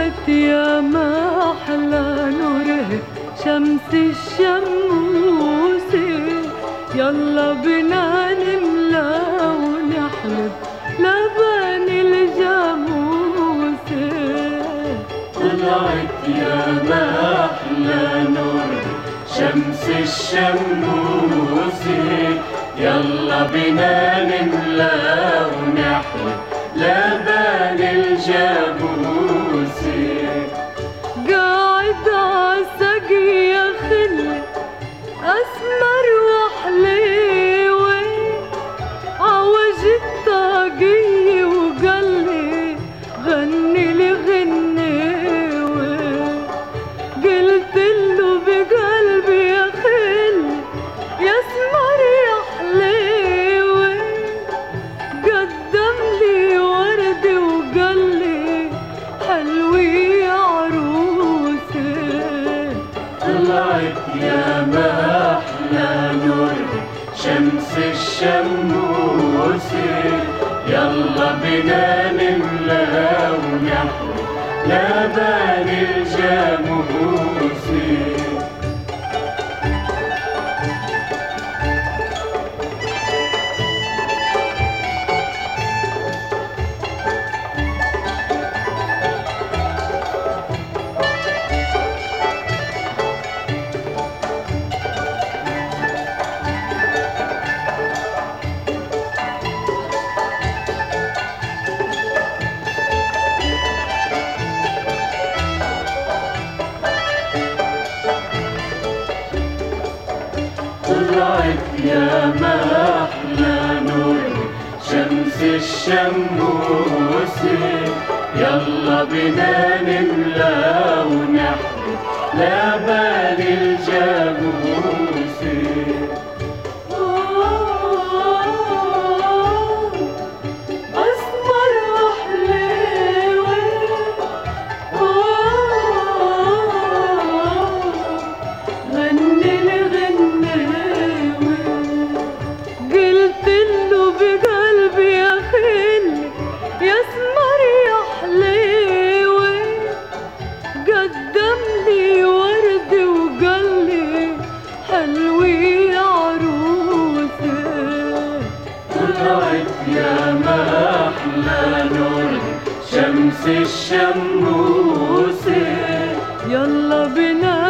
طلعت يا ما أحلى نوره شمس الشموسة يلا بنا نملى ونحلب لبن الجاموسة طلعت يا ما أحلى نور شمس الشموسة يلا بنا نملى ونحلب لبن الجاموسة قاعد عالسقي يا خلي أسمر وحليوة عوج الطاقية وقالي غني لي غنيوة قلت له بقلبي يا خلي يا اسمر يا حليوة قدم لي ورد وقال لي حلوة يا عروسة طلعت يا ما أحلى نور شمس الشموسة يلا بنا نملى ونحلب لبن الجاموسة طلعت يا ما أحلى نور شمس الشموسة يلا بنا نملى ونحلب لبن الجاموسة أسمر وحليوة غني لي غنيوة قلت له بقلبي يا خلي يا اسمر يا حليوة قدم لي ورد وقال لي حلوة يا عروسة طلعت يا ما أحلى نور شمس الشموسة يلا بنا